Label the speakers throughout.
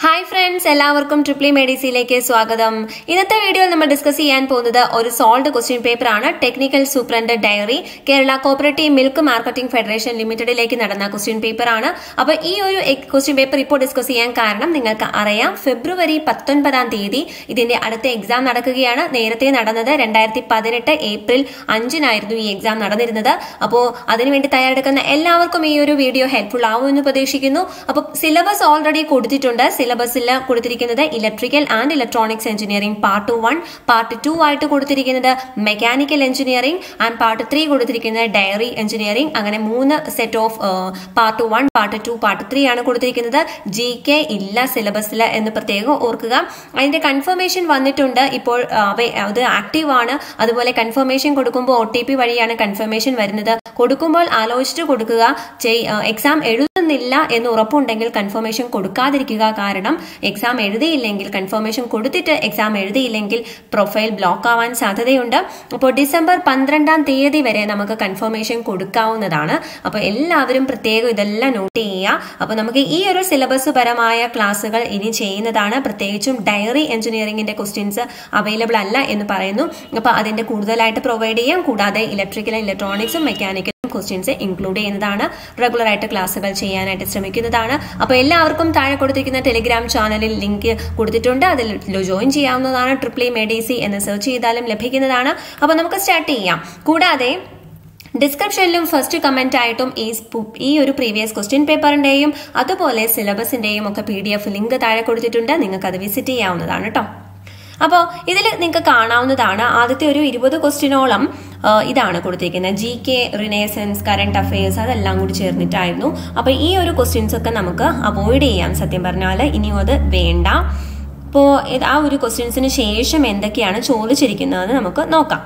Speaker 1: Hi friends എല്ലാവർക്കും ട്രിപ്ലി മെഡിസിയിലേക്ക് സ്വാഗതം ഇന്നത്തെ വീഡിയോയിൽ നമ്മൾ ഡിസ്കസ് ചെയ്യാൻ പോകുന്നത് ഒരു സോൾഡ് ക്വസ്റ്റ്യൻ പേപ്പർ ആണ് technical superintendent dairy Kerala cooperative milk marketing federation ലിമിറ്റഡിലേക്ക് നടന്ന ക്വസ്റ്റ്യൻ പേപ്പർ ആണ് അപ്പോൾ ഈ ഒരു ക്വസ്റ്റ്യൻ പേപ്പർ ഇപ്പോൾ ഡിസ്കസ് ചെയ്യാൻ കാരണം നിങ്ങൾക്ക് അറിയാം ഫെബ്രുവരി പത്തൊൻപതാം തീയതി ഇതിന്റെ അടുത്ത എക്സാം നടക്കുകയാണ് നേരത്തെ നടന്നത് രണ്ടായിരത്തി പതിനെട്ട് ഏപ്രിൽ അഞ്ചിനായിരുന്നു ഈ എക്സാം നടന്നിരുന്നത് അപ്പോൾ അതിനുവേണ്ടി തയ്യാറെടുക്കുന്ന എല്ലാവർക്കും ഈ ഒരു വീഡിയോ ഹെൽപ്ഫുൾ ആവുമെന്ന് പ്രതീക്ഷിക്കുന്നു അപ്പോൾ സിലബസ് ഓൾറെഡി കൊടുത്തിട്ടുണ്ട് സിലബസിൽ കൊടുത്തിരിക്കുന്നത് electrical and electronics engineering part one part two ആയിട്ട് കൊടുത്തിരിക്കുന്നത് mechanical engineering and part three കൊടുത്തിരിക്കുന്നത് ഡയറി എഞ്ചിനീയറിംഗ് അങ്ങനെ മൂന്ന് set of part one part two part three ആണ് കൊടുത്തിരിക്കുന്നത് ജി കെ ഇല്ല സിലബസിൽ എന്ന് പ്രത്യേകം ഓർക്കുക അതിന്റെ കൺഫർമേഷൻ വന്നിട്ടുണ്ട് ഇപ്പോൾ അത് ആക്റ്റീവ് ആണ് അതുപോലെ കൺഫർമേഷൻ കൊടുക്കുമ്പോൾ ഒ ടി പി വഴിയാണ് കൺഫർമേഷൻ വരുന്നത് കൊടുക്കുമ്പോൾ ആലോചിച്ച് കൊടുക്കുക എക്സാം എഴുതുന്നില്ല എന്ന് ഉറപ്പുണ്ടെങ്കിൽ കൺഫർമേഷൻ കൊടുക്കാതിരിക്കുക കാരണം എക്സാം എഴുതിയില്ലെങ്കിൽ കൺഫർമേഷൻ കൊടുത്തിട്ട് എക്സാം എഴുതിയില്ലെങ്കിൽ പ്രൊഫൈൽ ബ്ലോക്ക് ആവാൻ സാധ്യതയുണ്ട് അപ്പോൾ ഡിസംബർ പന്ത്രണ്ടാം തീയതി വരെ നമുക്ക് കൺഫർമേഷൻ കൊടുക്കാവുന്നതാണ് അപ്പോൾ എല്ലാവരും പ്രത്യേകം ഇതെല്ലാം നോട്ട് ചെയ്യുക അപ്പോൾ നമുക്ക് ഈ ഒരു സിലബസ് പരമായ ക്ലാസ്സുകൾ ഇനി ചെയ്യുന്നതാണ് പ്രത്യേകിച്ചും ഡയറി എഞ്ചിനീയറിംഗിന്റെ ക്വസ്റ്റ്യൻസ് അവൈലബിൾ അല്ല എന്ന് പറയുന്നു അപ്പോൾ അതിന്റെ കൂടുതലായിട്ട് പ്രൊവൈഡ് ചെയ്യാം കൂടാതെ ഇലക്ട്രിക്കൽ ഇലക്ട്രോണിക്സും മെക്കാനിക്കൽ ക്വസ്റ്റ്യൻസ് ഇൻക്ലൂഡ് ചെയ്യുന്നതാണ് റെഗുലർ ആയിട്ട് ക്ലാസ്സുകൾ ചെയ്യാനായിട്ട് ശ്രമിക്കുന്നതാണ് അപ്പോൾ എല്ലാവർക്കും താഴെ കൊടുത്തിരിക്കുന്ന ടെലിഗ്രാം ചാനലിൽ ലിങ്ക് കൊടുത്തിട്ടുണ്ട് അതിൽ ജോയിൻ ചെയ്യാവുന്നതാണ് ട്രിപ്ലി മെഡിസി എന്ന് സെർച്ച് ചെയ്താലും ലഭിക്കുന്നതാണ് അപ്പോൾ നമുക്ക് സ്റ്റാർട്ട് ചെയ്യാം കൂടാതെ ഡിസ്ക്രിപ്ഷനിലും ഫസ്റ്റ് കമന്റ് ആയിട്ടും ഈ ഈ ഒരു പ്രീവിയസ് ക്വസ്റ്റ്യൻ പേപ്പറിന്റെയും അതുപോലെ സിലബസിന്റെയും ഒക്കെ പി ഡി എഫ് ലിങ്ക് താഴെ കൊടുത്തിട്ടുണ്ട് നിങ്ങൾക്ക് അത് വിസിറ്റ് ചെയ്യാവുന്നതാണ് കേട്ടോ അപ്പോൾ ഇതിൽ നിങ്ങൾക്ക് കാണാവുന്നതാണ് ആദ്യത്തെ ഒരു ഇരുപത് ക്വസ്റ്റ്യനോളം ഇതാണ് കൊടുത്തിരിക്കുന്നത് G K renaissance current affairs അതെല്ലാം കൂടി ചേർന്നിട്ടായിരുന്നു അപ്പോൾ ഈ ഒരു ക്വസ്റ്റ്യൻസ് ഒക്കെ നമുക്ക് അവോയ്ഡ് ചെയ്യാം സത്യം പറഞ്ഞാൽ ഇനിയും അത് വേണ്ട അപ്പോൾ ആ ഒരു ക്വസ്റ്റ്യൻസിന് ശേഷം എന്തൊക്കെയാണ് ചോദിച്ചിരിക്കുന്നതെന്ന് നമുക്ക് നോക്കാം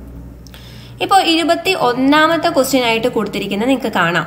Speaker 1: ഇപ്പോൾ ഇരുപത്തി ഒന്നാമത്തെ ക്വസ്റ്റ്യൻ ആയിട്ട് കൊടുത്തിരിക്കുന്നത് നിങ്ങൾക്ക് കാണാം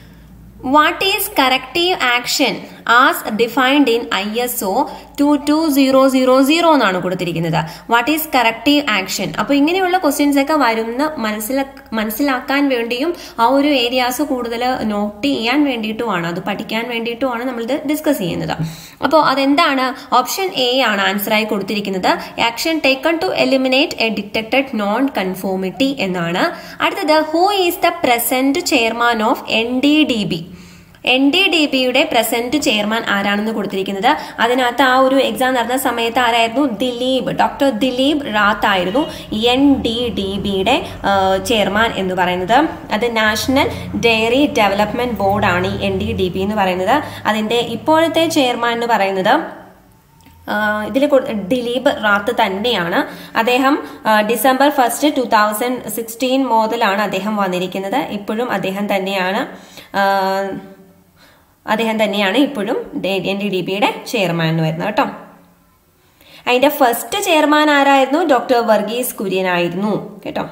Speaker 1: what is corrective action as defined in I S O two two zero zero zero എന്നാണ് കൊടുത്തിരിക്കുന്നത് വാട്ട് ഈസ് കറക്റ്റീവ് ആക്ഷൻ അപ്പോൾ ഇങ്ങനെയുള്ള ക്വസ്റ്റ്യൻസ് ഒക്കെ വരുന്ന മനസ്സിലാ മനസ്സിലാക്കാൻ വേണ്ടിയും ആ ഒരു ഏരിയാസ് കൂടുതൽ നോട്ട് ചെയ്യാൻ വേണ്ടിയിട്ടുമാണ് അത് പഠിക്കാൻ വേണ്ടിയിട്ടുമാണ് നമ്മളിത് ഡിസ്കസ് ചെയ്യുന്നത് അപ്പോൾ അതെന്താണ് ഓപ്ഷൻ എ ആണ് ആൻസർ ആയി കൊടുത്തിരിക്കുന്നത് action taken to eliminate a detected non conformity എന്നാണ് അടുത്തത് who is the present chairman of N D D B N D D ബിയുടെ പ്രസന്റ് ചെയർമാൻ ആരാണെന്ന് കൊടുത്തിരിക്കുന്നത് അതിനകത്ത് ആ ഒരു എക്സാം നടന്ന സമയത്ത് ആരായിരുന്നു ദിലീപ് ഡോക്ടർ ദിലീപ് റാത്ത് ആയിരുന്നു എൻ ഡി ഡി ബിയുടെ ചെയർമാൻ എന്ന് പറയുന്നത് അത് നാഷണൽ ഡയറി ഡെവലപ്മെന്റ് ബോർഡാണ് ഈ എൻ ഡി ഡി ബി എന്ന് പറയുന്നത് അതിന്റെ ഇപ്പോഴത്തെ ചെയർമാൻ എന്ന് പറയുന്നത് ഇതിൽ ദിലീപ് റാത്ത് തന്നെയാണ് അദ്ദേഹം December first two thousand sixteen മുതലാണ് അദ്ദേഹം വന്നിരിക്കുന്നത് ഇപ്പോഴും അദ്ദേഹം തന്നെയാണ് അദ്ദേഹം തന്നെയാണ് ഇപ്പോഴും എൻ ഡി ഡി ബിയുടെ ചെയർമാൻ എന്ന് വരുന്നത് കേട്ടോ അതിന്റെ ഫസ്റ്റ് ചെയർമാൻ ആരായിരുന്നു ഡോക്ടർ വർഗീസ് കുര്യൻ ആയിരുന്നു കേട്ടോ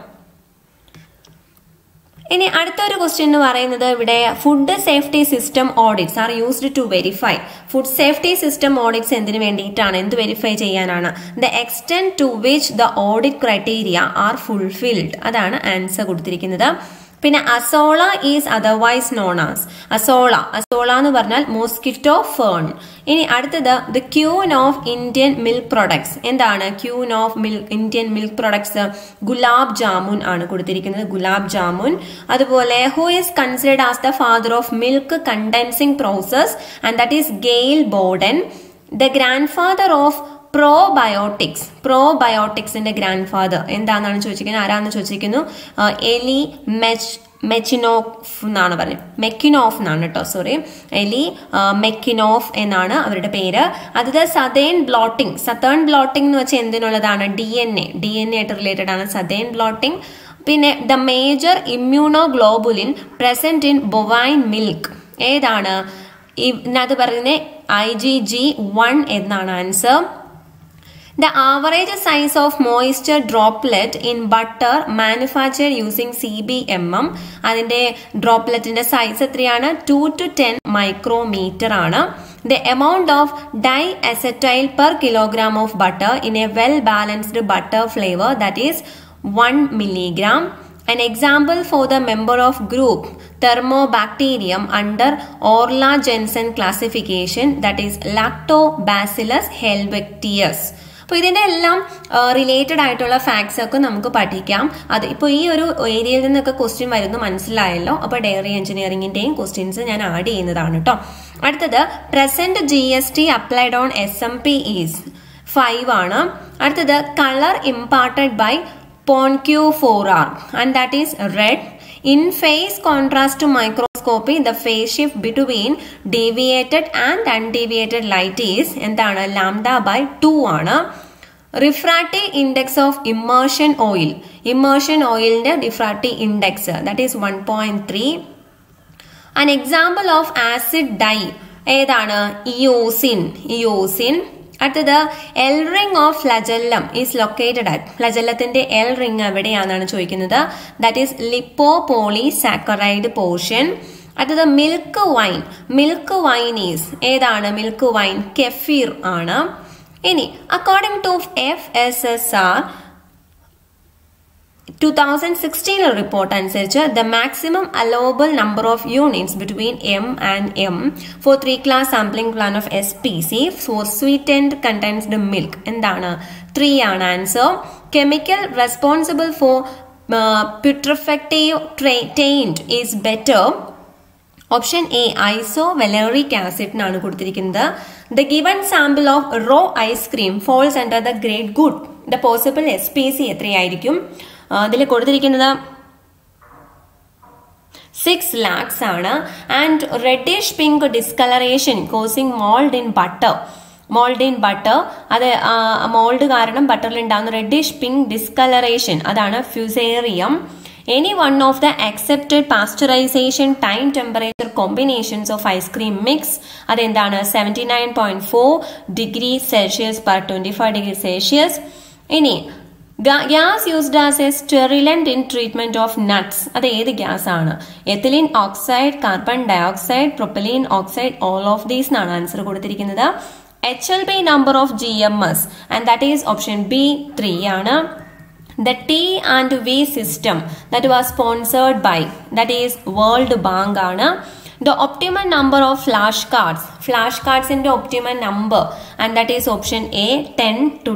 Speaker 1: ഇനി അടുത്തൊരു ക്വസ്റ്റ്യൻ എന്ന് പറയുന്നത് ഇവിടെ food safety system audits are used to verify food safety system audits എന്തിനു വേണ്ടിയിട്ടാണ് എന്ത് വെരിഫൈ ചെയ്യാനാണ് the extend to which the audit criteria are fulfilled അതാണ് ആൻസർ കൊടുത്തിരിക്കുന്നത് പിന്നെ azolla is otherwise known as azolla azolla എന്ന് പറഞ്ഞാൽ മോസ്കിറ്റോ ഫേൺ ഇനി അടുത്തത് the queen of Indian milk products എന്താണ് queen of milk Indian milk products gulab jamun ആണ് കൊടുത്തിരിക്കുന്നത് ഗുലാബ് ജാമുൻ അതുപോലെ who is considered as the father of milk condensing process and that is Gail Borden the grandfather of probiotics പ്രോബയോട്ടിക്സിന്റെ grandfather എന്താണെന്നാണ് ചോദിച്ചിരിക്കുന്നത് ആരാന്ന് ചോദിച്ചിരിക്കുന്നു എലി മെച്ച് മെച്ചിനോഫ് എന്നാണ് പറഞ്ഞത് മെക്കിനോഫ് എന്നാണ് കേട്ടോ സോറി എലി മെക്കിനോഫ് എന്നാണ് അവരുടെ പേര് അതത് സതേൺ ബ്ലോട്ടിംഗ് സതേൺ ബ്ലോട്ടിംഗ് എന്ന് വെച്ചാൽ എന്തിനുള്ളതാണ് D N A D N A ആയിട്ട് റിലേറ്റഡ് ആണ് സതേൺ ബ്ലോട്ടിംഗ് പിന്നെ the major immunoglobulin present in bovine milk ഏതാണ് ഇതിനകത്ത് പറയുന്നത് ഐ ജി ജി വൺ എന്നാണ് answer The average size of moisture droplet in butter manufactured using CBMM അതിന്റെ ഡ്രോപ്ലെറ്റിന്റെ size എത്രയാണ് ടു ടു ടെൻ മൈക്രോമീറ്റർ ആണ് the amount of diacetyl per kilogram of butter in a well balanced butter flavour that is one milligram An example for the member of group Thermobacterium under Orla Jensen classification that is Lactobacillus helvetius. അപ്പോൾ ഇതിൻ്റെ എല്ലാം related ആയിട്ടുള്ള facts ഒക്കെ നമുക്ക് പഠിക്കാം അത് ഇപ്പോൾ ഈ ഒരു ഏരിയയിൽ നിന്നൊക്കെ ക്വസ്റ്റ്യൻ വരുന്നു മനസ്സിലായല്ലോ അപ്പോൾ ഡയറി എഞ്ചിനീയറിംഗിൻ്റെയും ക്വസ്റ്റ്യൻസ് ഞാൻ ആഡ് ചെയ്യുന്നതാണ് കേട്ടോ അടുത്തത് present G S T applied on S M P is five ആണ് അടുത്തത് colour imparted by ponceau four R and that is red In phase contrast to microscopy, the phase shift between deviated and undeviated light is എന്താണ് lambda by 2 ആണ് refractive index of immersion oil immersion ഓയിലിന്റെ refractive index that is one point three an example of acid dye ഏതാണ് eosin eosin അടുത്തത് L ring of flagellum is located at ഫ്ലജല്ലത്തിന്റെ L ring എവിടെയാണെന്നാണ് ചോദിക്കുന്നത് that is lipopolysaccharide portion അടുത്തത് milk wine milk wine is ഏതാണ് milk wine kefir ആണ് ഇനി according to F S S R two thousand sixteen report അനുസരിച്ച് the maximum allowable number of units between M and M four three class sampling plan of S P C four sweet and condensed milk എന്താണ് three ആണ് answer chemical responsible for പ്യൂട്രിഫെക്റ്റീവ് ടൈൻഡ് is better option A ഐസോ വെലറിക് ആസിഡിനാണ് കൊടുത്തിരിക്കുന്നത് the given sample of raw ice cream false under the great good the possible S P C എത്രയായിരിക്കും അതിൽ കൊടുത്തിരിക്കുന്നത് six lakhs ആണ് and reddish pink discolouration causing mould in butter mould in butter അത് mould കാരണം ബട്ടറിൽ ഉണ്ടാകുന്ന reddish pink discolouration അതാണ് Fusarium any one of the accepted pasteurisation time temperature combinations of ice cream mix അതെന്താണ് seventy nine point four degree Celsius per twenty five degree Celsius ഇനി gas used as A സ്റ്റെറിലന്റ് in treatment of nuts അത് ഏത് gas ആണ് ethylene oxide carbon dioxide propylene oxide all of these എന്നാണ് answer കൊടുത്തിരിക്കുന്നത് H L B number of G M S and that is option B three ആണ് the T and V system that was sponsored by that is World Bank ആണ് the optimum number of flashcards flashcards in the optimum number and that is option A 10 to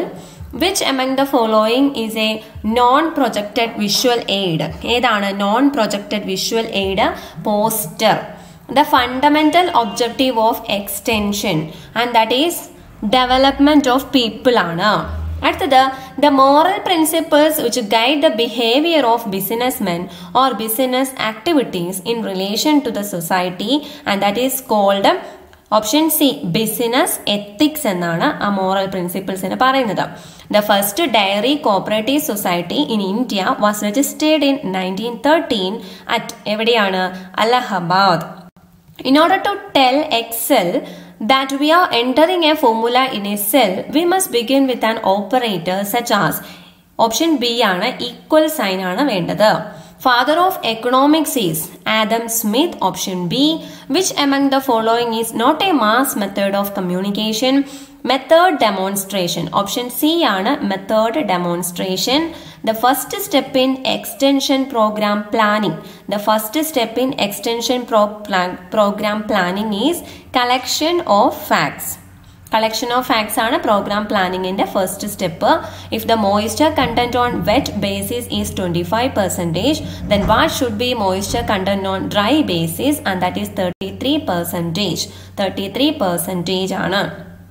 Speaker 1: 12 which among the following is a non-projected visual aid ഏതാണ് non-projected visual aid poster the fundamental objective of extension and that is development of people ആണ് അടുത്തത് the moral principles which guide the behaviour of businessmen or business activities in relation to the society and that is called option C business ethics എന്നാണ് ആ moral പ്രിൻസിപ്പിൾസിന് പറയുന്നത് the first dairy cooperative society in India was registered in nineteen thirteen at എവിടെയാണ് Allahabad in order to tell excel that we are entering a formula in a cell, we must begin with an operator such as option B ആണ് equal sign ആണ് വേണ്ടത് father of economics is Adam Smith option B which among the following is not a mass method of communication method demonstration option C ആണ് method demonstration the first step in extension program planning the first step in extension pro plan, program planning is collection of facts collection of facts ആണ് program planning in the first step if the moisture content on wet basis is 25 percentage then what should be moisture content on dry basis and that is 33 percentage 33 percentage ആണ്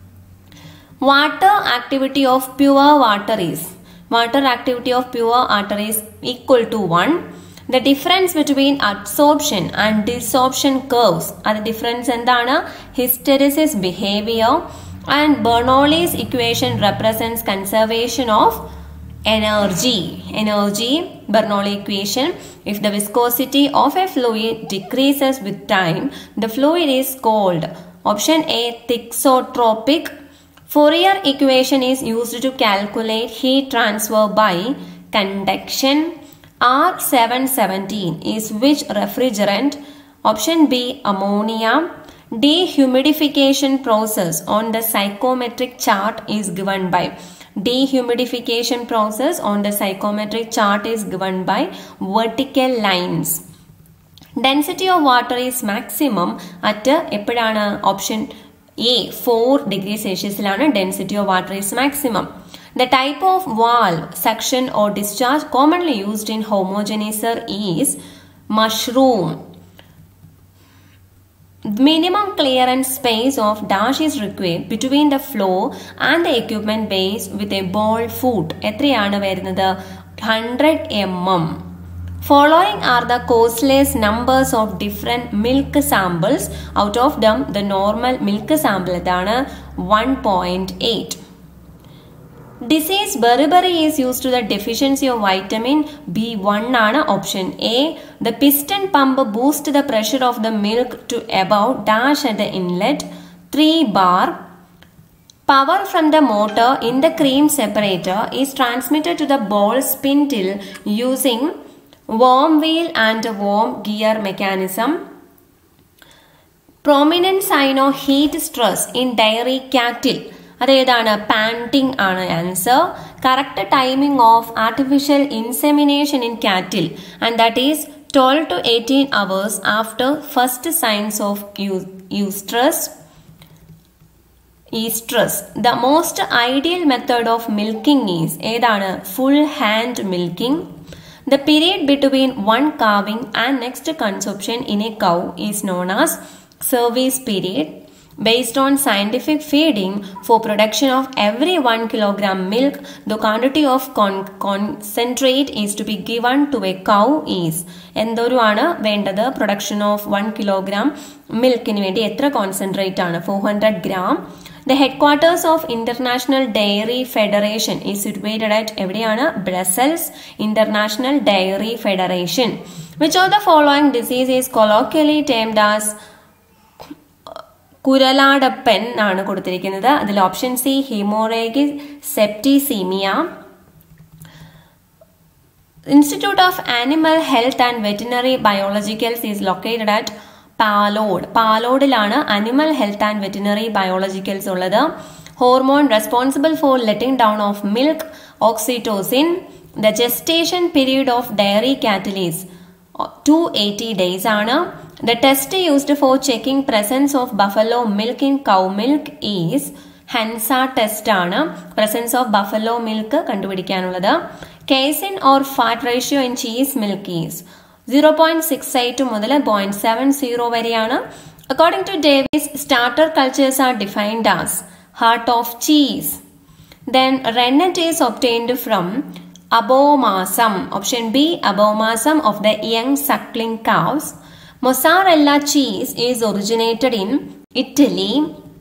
Speaker 1: water activity of pure water is water activity of pure water is equal to 1 the difference between absorption and desorption curves അത് difference എന്താണ് hysteresis behaviour and Bernoulli's equation represents conservation of energy energy bernoulli equation if the viscosity of a fluid decreases with time the fluid is called option a thixotropic Fourier equation is used to calculate heat transfer by conduction. R717 is which refrigerant? Option B ammonia. Dehumidification process on the psychometric chart is given by dehumidification process on the psychometric chart is given by vertical lines density of water is maximum at എപ്പോഴാണ് option A four degree സെൽഷ്യസിലാണ് density of water is maximum the type of wall section or discharge commonly used in homogeniser is mushroom minimum clearance space of dash is required between the floor and the equipment base with a ball foot എത്രയാണ് വരുന്നത് hundred M M Following are the coastless numbers of different milk samples. Out of them, the normal milk sample ഇതാണ് 1.8. Disease beriberi is used to the deficiency of vitamin B1 ആണ് option A The piston pump boosts the pressure of the milk to above dash at the inlet 3 bar. Power from the motor in the cream separator is transmitted to the ball spindle using worm wheel and worm gear mechanism. Prominent sign of heat stress in dairy cattle. അതേതാണ് panting ആണ് answer correct timing of artificial insemination in cattle and that is twelve to eighteen hours after first signs of oestrus oestrus the most ideal method of milking is ഏതാണ് full hand milking The period between one calving and next consumption in a cow is known as service period. Based on scientific feeding for production of every 1 kilogram milk, the quantity of con- concentrate is to be given to a cow is എന്തൊരു ആണ് വേണ്ടത് production of one kilogram മിൽക്കിന് വേണ്ടി എത്ര concentrate ആണ് four hundred gram the headquarters of International Dairy Federation is situated at എവിടെയാണ് Brussels International Dairy Federation which of the following disease is colloquially termed as കുരലാടപ്പൻ ആണ് കൊടുത്തിരിക്കുന്നത് അതിൽ option C haemorrhagic septicaemia Institute of Animal Health and veterinary Biologicals is located at Palode പാലോഡിലാണ് animal health and veterinary biologicals ഉള്ളത് hormone responsible for letting down of milk oxytocin the gestation period of dairy cattle is two eighty days ആണ് the test used for checking presence of buffalo milk in cow milk is Hansa test ആണ് presence of buffalo milk കണ്ടുപിടിക്കാനുള്ളത് casein or fat ratio in cheese milk is zero point six eight മുതൽ point seven zero വരെയാണ് according to Davis starter cultures are defined as heart of cheese then rennet is obtained from abomasum option B abomasum of the young suckling calves mozzarella cheese is originated in Italy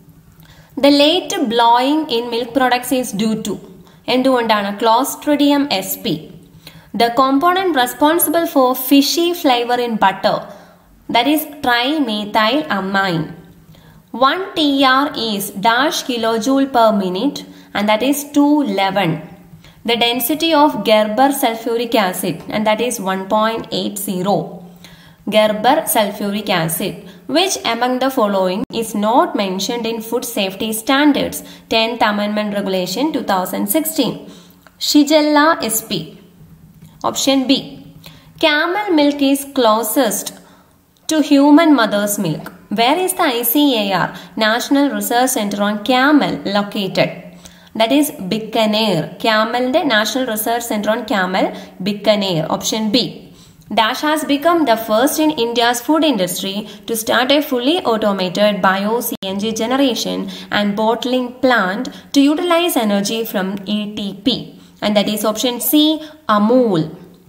Speaker 1: the late blowing in milk products is due to എന്തുകൊണ്ടാണ് clostridium S P The component responsible for fishy flavor in butter, that is trimethyl amine. 1 TR is dash kilojoule per minute and that is 211. The density of Gerber sulfuric acid and that is 1.80. Gerber sulfuric acid, which among the following is not mentioned in Food Safety Standards 10th Amendment Regulation 2016. Shigella SP. Option B. Camel milk is closest to human mother's milk. Where is the ICAR, National Research Center on Camel, located? That is Bikaner. Camel's National Research Center on Camel, Bikaner. Option B. Dash has become the first in India's food industry to start a fully automated bio CNG generation and bottling plant to utilize energy from ATP. And that is option C, Amul.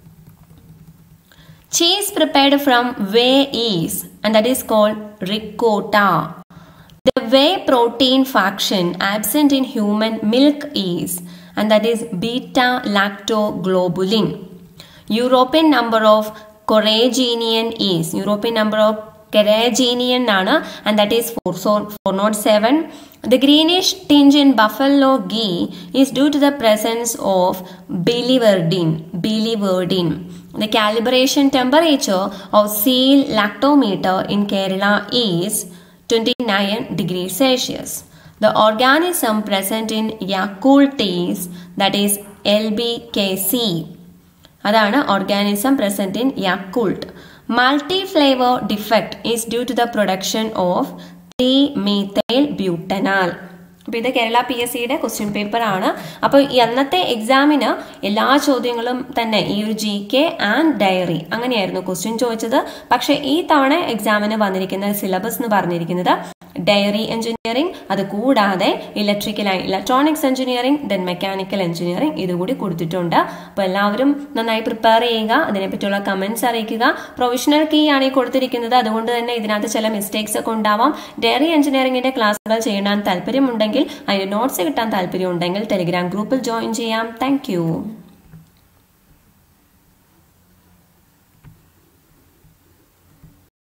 Speaker 1: Cheese prepared from whey is, and that is called ricotta. The whey protein fraction absent in human milk is, and that is beta lactoglobulin. European number of Coraginian is, European number of Caraginian ആണ് and that is 407. The greenish tinge in buffalo ghee is due to the presence of biliverdin. Biliverdin. The calibration temperature of seal lactometer in Kerala is 29 degrees Celsius. the organism present in Yakult is that is LBKC അതാണ് organism present in Yakult multi flavour defect is due to the production of three methyl butanal അപ്പോൾ ഇത് Kerala P S സിയുടെ question paper ആണ് അപ്പോൾ ഈ അന്നത്തെ എക്സാമിന് എല്ലാ ചോദ്യങ്ങളും തന്നെ ഈ ഒരു ജി കെ ആൻഡ് ഡയറി അങ്ങനെയായിരുന്നു ക്വസ്റ്റ്യൻ ചോദിച്ചത് പക്ഷേ ഈ തവണ എക്സാമിന് വന്നിരിക്കുന്ന സിലബസ് എന്ന് പറഞ്ഞിരിക്കുന്നത് ഡയറി എഞ്ചിനീയറിംഗ് അത് കൂടാതെ electrical electronics engineering then mechanical engineering ഇതുകൂടി കൊടുത്തിട്ടുണ്ട് അപ്പോൾ എല്ലാവരും നന്നായി പ്രിപ്പയർ ചെയ്യുക അതിനെപ്പറ്റിയുള്ള കമന്റ്സ് അറിയിക്കുക പ്രൊവിഷണൽ കീ ആണ് ഈ കൊടുത്തിരിക്കുന്നത് അതുകൊണ്ട് തന്നെ ഇതിനകത്ത് ചില മിസ്റ്റേക്സ് ഒക്കെ ഉണ്ടാവാം ഡയറി എഞ്ചിനീയറിംഗിന്റെ ക്ലാസ്സുകൾ ചെയ്യാൻ താല്പര്യമുണ്ടെങ്കിൽ അതിന് നോട്ട്സ് കിട്ടാൻ താല്പര്യമുണ്ടെങ്കിൽ ടെലിഗ്രാം ഗ്രൂപ്പിൽ ജോയിൻ ചെയ്യാം താങ്ക്